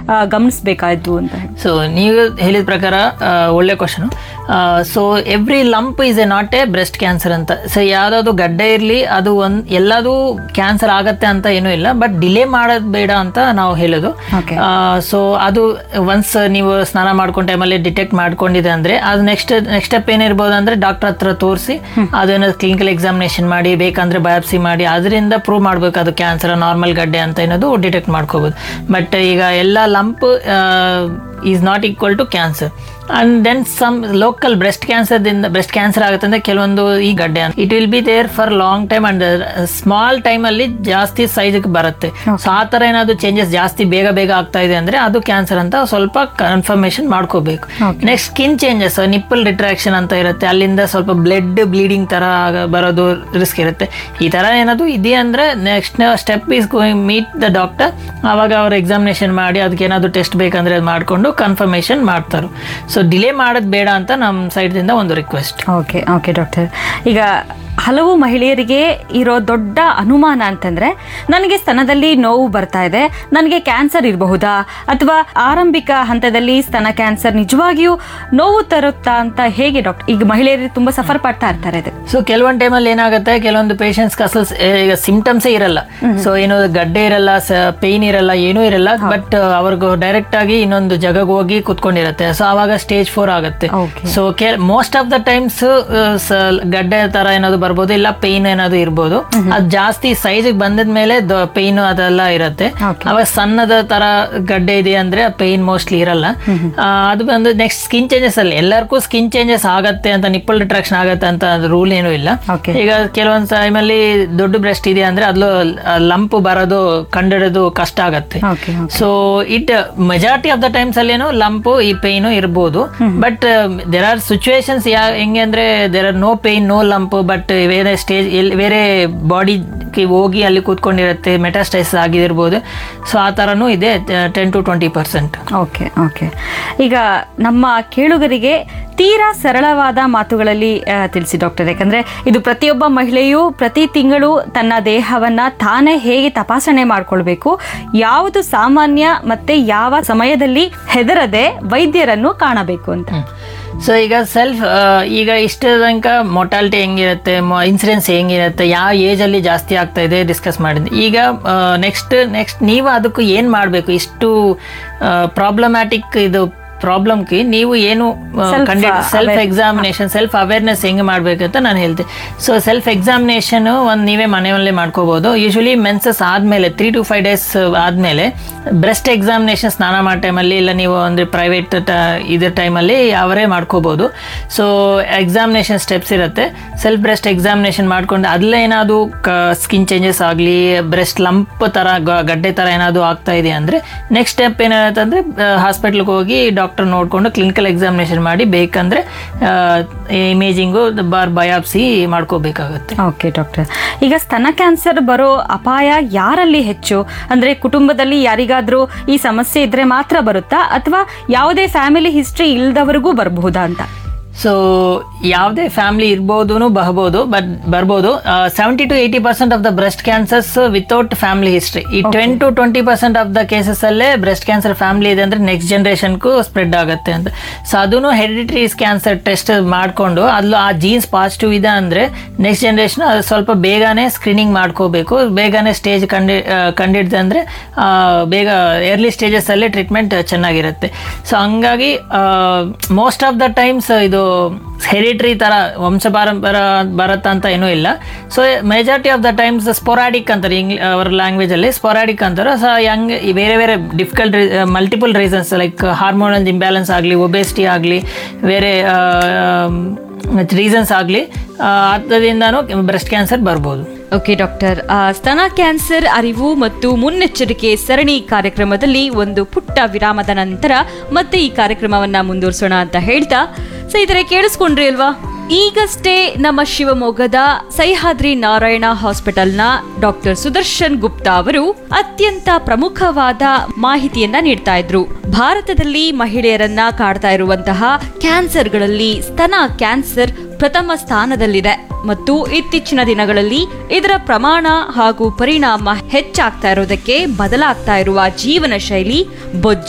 ಗಮನಿಸಬೇಕಾಯ್ತು ಅಂತ ಹೇಳಿ ಸೊ ನೀವು ಹೇಳಿದ ಪ್ರಕಾರ ಆ, ಒಳ್ಳೆ question so every lump is a not a breast cancer ಅಂತ ಸೊ ಯಾವುದಾದ್ರು ಗಡ್ಡೆ ಇರಲಿ ಅದು ಒಂದು ಎಲ್ಲದೂ ಕ್ಯಾನ್ಸರ್ ಆಗತ್ತೆ ಅಂತ ಏನೂ ಇಲ್ಲ ಬಟ್ ಡಿಲೇ ಮಾಡೋದು ಬೇಡ ಅಂತ ನಾವು ಹೇಳೋದು Okay. ಸೊ ಅದು ಒನ್ಸ್ ನೀವು ಸ್ನಾನ ಮಾಡ್ಕೊಂಡ ಟೈಮಲ್ಲಿ ಡಿಟೆಕ್ಟ್ ಮಾಡ್ಕೊಂಡಿದೆ ಅಂದ್ರೆ ಅದು ನೆಕ್ಸ್ಟ್ ನೆಕ್ಸ್ಟ್ ಸ್ಟೆಪ್ ಏನಿರ್ಬೋದು ಅಂದ್ರೆ ಡಾಕ್ಟರ್ ಹತ್ರ ತೋರಿಸಿ ಅದನ್ನ ಕ್ಲಿನಿಕಲ್ ಎಕ್ಸಾಮಿನೇಷನ್ ಮಾಡಿ ಬೇಕಂದ್ರೆ ಬಯಾಪ್ಸಿ ಮಾಡಿ ಅದರಿಂದ ಪ್ರೂವ್ ಮಾಡ್ಬೇಕು ಅದು ಕ್ಯಾನ್ಸರ್ ನಾರ್ಮಲ್ ಗಡ್ಡೆ ಅಂತ ಏನೋದು ಡಿಟೆಕ್ಟ್ ಮಾಡ್ಕೋಬಹುದು ಬಟ್ ಈಗ ಎಲ್ಲ lump is not equal to cancer and then some local breast ಕ್ಯಾನ್ಸರ್ದಿಂದ ಬ್ರೆಸ್ಟ್ ಕ್ಯಾನ್ಸರ್ ಆಗುತ್ತೆ ಅಂದ್ರೆ ಕೆಲವೊಂದು ಈ ಗಡ್ಡೆ it will be there for long time and small time ಅಲ್ಲಿ ಜಾಸ್ತಿ ಸೈಜ್ ಬರುತ್ತೆ ಸೊ ಆ ತರ ಏನಾದ್ರು ಚೇಂಜಸ್ ಜಾಸ್ತಿ ಬೇಗ ಬೇಗ ಆಗ್ತಾ ಇದೆ ಅಂದ್ರೆ ಅದು ಕ್ಯಾನ್ಸರ್ ಅಂತ ಸ್ವಲ್ಪ ಕನ್ಫರ್ಮೇಶನ್ ಮಾಡ್ಕೋಬೇಕು next skin changes nipple retraction ಅಂತ ಇರುತ್ತೆ ಅಲ್ಲಿಂದ ಸ್ವಲ್ಪ ಬ್ಲಡ್ ಬ್ಲೀಡಿಂಗ್ ತರ ಆಗ- ಬರೋದು ರಿಸ್ಕ್ ಇರುತ್ತೆ ಈ ತರ ಏನಾದ್ರು ಇದೆ ಅಂದ್ರೆ next step is going meet the doctor ಅವಾಗ ಅವ್ರು ಎಕ್ಸಾಮಿನೇಷನ್ ಮಾಡಿ ಅದಕ್ಕೆ ಏನಾದ್ರು ಟೆಸ್ಟ್ ಬೇಕಂದ್ರೆ ಅದು ಮಾಡ್ಕೊಂಡು ಕನ್ಫರ್ಮೇಶನ್ ಮಾಡ್ತಾರೆ ಸೊ ಡಿಲೇ ಮಾಡೋದು ಬೇಡ ಅಂತ ನಮ್ಮ ಸೈಡ್ದಿಂದ ಒಂದು ರಿಕ್ವೆಸ್ಟ್ ಓಕೆ ಓಕೆ ಡಾಕ್ಟರ್ ಈಗ ಹಲವು ಮಹಿಳೆಯರಿಗೆ ಇರೋ ದೊಡ್ಡ ಅನುಮಾನ ಅಂತಂದ್ರೆ ನನಗೆ ಸ್ತನದಲ್ಲಿ ನೋವು ಬರ್ತಾ ಇದೆ ನನಗೆ ಕ್ಯಾನ್ಸರ್ ಇರಬಹುದಾ ಅಥವಾ ಆರಂಭಿಕ ಹಂತದಲ್ಲಿ ಸ್ತನ ಕ್ಯಾನ್ಸರ್ ನಿಜವಾಗಿಯೂ ನೋವು ತರುತ್ತಾ ಅಂತ ಹೇಗೆ ಡಾಕ್ಟರ್ ಈಗ ಮಹಿಳೆಯರು ತುಂಬಾ ಸಫರ್ ಪಡ್ತಾ ಇರ್ತಾರೆ ಅದು ಸೊ ಕೆಲವೊಂದು ಟೈಮಲ್ಲಿ ಏನಾಗುತ್ತೆ ಕೆಲವೊಂದು ಪೇಷಂಟ್ಸ್ ಅಸಲ್ ಈಗ ಸಿಂಪ್ಟಮ್ಸೇ ಇರಲ್ಲ ಸೊ ಏನು ಗಡ್ಡೆ ಇರಲ್ಲ ಪೇನ್ ಇರಲ್ಲ ಏನೂ ಇರಲ್ಲ ಬಟ್ ಅವ್ರಿಗೂ ಡೈರೆಕ್ಟ್ ಆಗಿ ಇನ್ನೊಂದು ಜಗಗ್ ಹೋಗಿ ಕುತ್ಕೊಂಡಿರುತ್ತೆ ಸೊ ಅವಾಗ ಸ್ಟೇಜ್ ಫೋರ್ ಆಗುತ್ತೆ Okay. So most of the times ಗಡ್ಡೆ ತರ ಏನಾದ್ರು ಬರ್ಬೋದು ಇಲ್ಲ ಪೇನ್ ಏನಾದ್ರು ಇರ್ಬೋದು ಅದು ಜಾಸ್ತಿ ಸೈಜ್ ಬಂದದ ಮೇಲೆ ಪೇನ್ ಅದೆಲ್ಲ ಇರುತ್ತೆ Okay. ಅವಾಗ ಸಣ್ಣದ ತರ ಗಡ್ಡೆ ಇದೆ ಅಂದ್ರೆ ಪೇನ್ ಮೋಸ್ಟ್ಲಿ ಇರಲ್ಲ ಆ, ಅದು ಬಂದು ನೆಕ್ಸ್ಟ್ ಸ್ಕಿನ್ ಚೇಂಜಸ್ ಅಲ್ಲಿ ಎಲ್ಲರಿಗೂ ಸ್ಕಿನ್ ಚೇಂಜಸ್ ಆಗತ್ತೆ ಅಂತ ನಿಪ್ಪಲ್ ರಿಟ್ರಾಕ್ಷನ್ ಆಗತ್ತೆ ಅಂತ ರೂಲ್ ಏನೂ ಇಲ್ಲ Okay. ಈಗ ಕೆಲವೊಂದು ಟೈಮಲ್ಲಿ ದೊಡ್ಡ ಬ್ರೆಸ್ಟ್ ಇದೆ ಅಂದ್ರೆ ಅದ್ಲು ಲಂಪ್ ಬರೋದು ಕಂಡಿಡೋದು ಕಷ್ಟ ಆಗತ್ತೆ okay so it majority of the times ಅಲ್ಲೇನು ಲಂಪು ಈ ಪೇನು ಇರ್ಬೋದು ಬಟ್ ದೇರ್ ಆರ್ ಸಿಚುವೇಶನ್ಸ್ ಯಾ ಹೆಂಗೆ ಅಂದ್ರೆ there are no pain no lump but ಬೇರೆ ಸ್ಟೇಜ್ ಎಲ್ಲಿ ಬೇರೆ ಬಾಡಿ ಹೋಗಿ ಅಲ್ಲಿ ಕೂತ್ಕೊಂಡಿರುತ್ತೆ ಮೆಟಾಸ್ಟೈಸ್ ಆಗಿರ್ಬೋದು ಸೊ ಆ ಥರನೂ ಇದೆ ten to twenty percent okay okay ಈಗ ನಮ್ಮ ಕೇಳುಗರಿಗೆ ತೀರಾ ಸರಳವಾದ ಮಾತುಗಳಲ್ಲಿ ಆ, ತಿಳಿಸಿ ಡಾಕ್ಟರ್ ಯಾಕಂದ್ರೆ ಇದು ಪ್ರತಿಯೊಬ್ಬ ಮಹಿಳೆಯು ಪ್ರತಿ ತಿಂಗಳು ತನ್ನ ದೇಹವನ್ನ ತಾನೇ ಹೇಗೆ ತಪಾಸಣೆ ಮಾಡ್ಕೊಳ್ಬೇಕು ಯಾವುದು ಸಾಮಾನ್ಯ ಮತ್ತೆ ಯಾವ ಸಮಯದಲ್ಲಿ ಹೆದರದೆ ವೈದ್ಯರನ್ನು ಕಾಣಬೇಕು ಅಂತ ಸೊ ಈಗ ಸೆಲ್ಫ್ ಈಗ ಇಷ್ಟ ತನಕ ಮೊಟಾಲಿಟಿ ಹೆಂಗಿರುತ್ತೆ ಇನ್ಸಿಡೆನ್ಸ್ ಹೆಂಗಿರುತ್ತೆ ಯಾವ ಏಜ್ ಅಲ್ಲಿ ಜಾಸ್ತಿ ಆಗ್ತಾ ಇದೆ ಡಿಸ್ಕಸ್ ಮಾಡಿದ್ವಿ ಈಗ ನೆಕ್ಸ್ಟ್ ನೆಕ್ಸ್ಟ್ ನೀವು ಅದಕ್ಕೂ ಏನ್ ಮಾಡಬೇಕು ಇಷ್ಟು ಪ್ರಾಬ್ಲಮ್ಯಾಟಿಕ್ ಇದು ಪ್ರಾಬ್ಲಮ್ಗೆ ನೀವು ಏನು Self, self aware- examination self awareness ಹೆಂಗೆ ಮಾಡ್ಬೇಕಂತ ನಾನು ಹೇಳ್ತೆ ಸೊ ಸೆಲ್ಫ್ ಎಕ್ಸಾಮಿನೇಷನ್ ಒಂದು ನೀವೇ ಮನೆಯಲ್ಲೇ ಮಾಡ್ಕೋಬಹುದು ಯೂಶಲಿ ಮೆನ್ಸಸ್ ಆದ್ಮೇಲೆ ತ್ರೀ ಟು ಫೈವ್ ಡೇಸ್ ಆದ್ಮೇಲೆ ಬ್ರೆಸ್ಟ್ ಎಕ್ಸಾಮಿನೇಷನ್ ಸ್ನಾನ ಮಾಡೋ ಟೈಮಲ್ಲಿ ಇಲ್ಲ ನೀವು ಅಂದ್ರೆ ಪ್ರೈವೇಟ್ ಇದ್ರ ಟೈಮಲ್ಲಿ ಅವರೇ ಮಾಡ್ಕೋಬಹುದು ಸೊ ಎಕ್ಸಾಮಿನೇಷನ್ ಸ್ಟೆಪ್ಸ್ ಇರುತ್ತೆ ಸೆಲ್ಫ್ ಬ್ರೆಸ್ಟ್ ಎಕ್ಸಾಮಿನೇಷನ್ ಮಾಡ್ಕೊಂಡು ಅಲ್ಲೇ ಏನಾದ್ರು ಸ್ಕಿನ್ ಚೇಂಜಸ್ ಆಗಲಿ ಬ್ರೆಸ್ಟ್ ಲಂಪ್ ತರ ಗ- ಗಡ್ಡೆ ತರ ಏನಾದ್ರು ಆಗ್ತಾ ಇದೆ ಅಂದ್ರೆ ನೆಕ್ಸ್ಟ್ ಸ್ಟೆಪ್ ಏನಾಗುತ್ತೆ ಅಂದ್ರೆ ಹಾಸ್ಪಿಟ್ಲ್ಗೆ ಹೋಗಿ ಡಾಕ್ಟರ್ ನೋಡ್ಕೊಂಡು ಕ್ಲಿನಿಕಲ್ ಎಕ್ಸಾಮಿನೇಷನ್ ಮಾಡಿ ಬೇಕಂದ್ರೆ ಇಮೇಜಿಂಗು ಬಾರ್ ಬಯಾಪ್ಸಿ ಮಾಡ್ಕೋಬೇಕಾಗುತ್ತೆ ಓಕೆ ಡಾಕ್ಟರ್ ಈಗ ಸ್ತನ ಕ್ಯಾನ್ಸರ್ ಬರೋ ಅಪಾಯ ಯಾರಲ್ಲಿ ಹೆಚ್ಚು ಅಂದ್ರೆ ಕುಟುಂಬದಲ್ಲಿ ಯಾರಿಗಾದ್ರೂ ಈ ಸಮಸ್ಯೆ ಇದ್ರೆ ಮಾತ್ರ ಬರುತ್ತಾ ಅಥವಾ ಯಾವುದೇ ಫ್ಯಾಮಿಲಿ ಹಿಸ್ಟ್ರಿ ಇಲ್ದವರಿಗೂ ಬರಬಹುದಾ ಅಂತ ಸೊ ಯಾವುದೇ ಫ್ಯಾಮಿಲಿ ಇರ್ಬೋದು ಬಹಬಹುದು ಬಟ್ ಬರ್ಬೋದು seventy to eighty percent of the breast cancers without family history ಈ ten to twenty percent of the cases ಅಲ್ಲೇ ಬ್ರೆಸ್ಟ್ ಕ್ಯಾನ್ಸರ್ ಫ್ಯಾಮಿಲಿ ಇದೆ ಅಂದ್ರೆ ನೆಕ್ಸ್ಟ್ ಜನರೇಷನ್ಗೂ ಸ್ಪ್ರೆಡ್ ಆಗುತ್ತೆ ಅಂತ ಸೊ ಅದನ್ನು ಹೆರಿಡಿಟರಿ ಕ್ಯಾನ್ಸರ್ ಟೆಸ್ಟ್ ಮಾಡಿಕೊಂಡು ಅಲ್ಲೂ ಆ ಜೀನ್ಸ್ ಪಾಸಿಟಿವ್ ಇದೆ ಅಂದ್ರೆ ನೆಕ್ಸ್ಟ್ ಜನರೇಷನ್ ಸ್ವಲ್ಪ ಬೇಗನೆ ಸ್ಕ್ರೀನಿಂಗ್ ಮಾಡ್ಕೋಬೇಕು ಬೇಗನೆ ಸ್ಟೇಜ್ ಕಂಡಿ ಕಂಡಿಡ್ದೆ ಅಂದ್ರೆ ಆ, ಬೇಗ ಎರ್ಲಿ ಸ್ಟೇಜಸ್ ಅಲ್ಲೇ ಟ್ರೀಟ್ಮೆಂಟ್ ಚೆನ್ನಾಗಿರುತ್ತೆ ಸೊ ಹಂಗಾಗಿ ಮೋಸ್ಟ್ ಆಫ್ ದ ಟೈಮ್ಸ್ ಇದು ಹೆರಿಟ್ರಿ ತರ ವಂಶ ಪಾರಂಪರ ಬರತ್ತ ಅಂತ ಏನೂ ಇಲ್ಲ so majority of the times sporadic ಅಂತಾರೆ ಇಂಗ್ಲಿ ಅವರ ಲ್ಯಾಂಗ್ವೇಜ್ ಅಲ್ಲಿ ಸ್ಪೊರಾಡಿಕ್ ಅಂತಾರೆ ಸೊ ಹಂಗ್ ಈ ಬೇರೆ ಬೇರೆ difficult multiple reasons like hormonal imbalance ಆಗಲಿ ಒಬೆಸಿಟಿ ಆಗಲಿ ಬೇರೆ ರೀಸನ್ಸ್ ಆಗಲಿ ಅದರಿಂದನೂ ಬ್ರೆಸ್ಟ್ ಕ್ಯಾನ್ಸರ್ ಬರ್ಬೋದು ಓಕೆ ಡಾಕ್ಟರ್ ಆ, ಸ್ತನ ಕ್ಯಾನ್ಸರ್ ಅರಿವು ಮತ್ತು ಮುನ್ನೆಚ್ಚರಿಕೆ ಸರಣಿ ಕಾರ್ಯಕ್ರಮದಲ್ಲಿ ಒಂದು ಪುಟ್ಟ ವಿರಾಮದ ನಂತರ ಮತ್ತೆ ಈ ಕಾರ್ಯಕ್ರಮವನ್ನ ಮುಂದುವರಿಸೋಣ ಅಂತ ಹೇಳ್ತಾ ಸೊ ಇದರ ಕೇಳಿಸ್ಕೊಂಡ್ರಿ ಅಲ್ವಾ ಈಗಷ್ಟೇ ನಮ್ಮ ಶಿವಮೊಗ್ಗದ ಸಹ್ಯಾದ್ರಿ ನಾರಾಯಣ ಹಾಸ್ಪಿಟಲ್ನ ಡಾಕ್ಟರ್ ಸುದರ್ಶನ್ ಗುಪ್ತಾ ಅವರು ಅತ್ಯಂತ ಪ್ರಮುಖವಾದ ಮಾಹಿತಿಯನ್ನ ನೀಡ್ತಾ ಇದ್ರು ಭಾರತದಲ್ಲಿ ಮಹಿಳೆಯರನ್ನ ಕಾಡ್ತಾ ಇರುವಂತಹ ಕ್ಯಾನ್ಸರ್ಗಳಲ್ಲಿ ಸ್ತನ ಕ್ಯಾನ್ಸರ್ ಪ್ರಥಮ ಸ್ಥಾನದಲ್ಲಿದೆ ಮತ್ತು ಇತ್ತೀಚಿನ ದಿನಗಳಲ್ಲಿ ಇದರ ಪ್ರಮಾಣ ಹಾಗೂ ಪರಿಣಾಮ ಹೆಚ್ಚಾಗ್ತಾ ಇರೋದಕ್ಕೆ ಬದಲಾಗ್ತಾ ಇರುವ ಜೀವನ ಶೈಲಿ ಬೊಜ್ಜು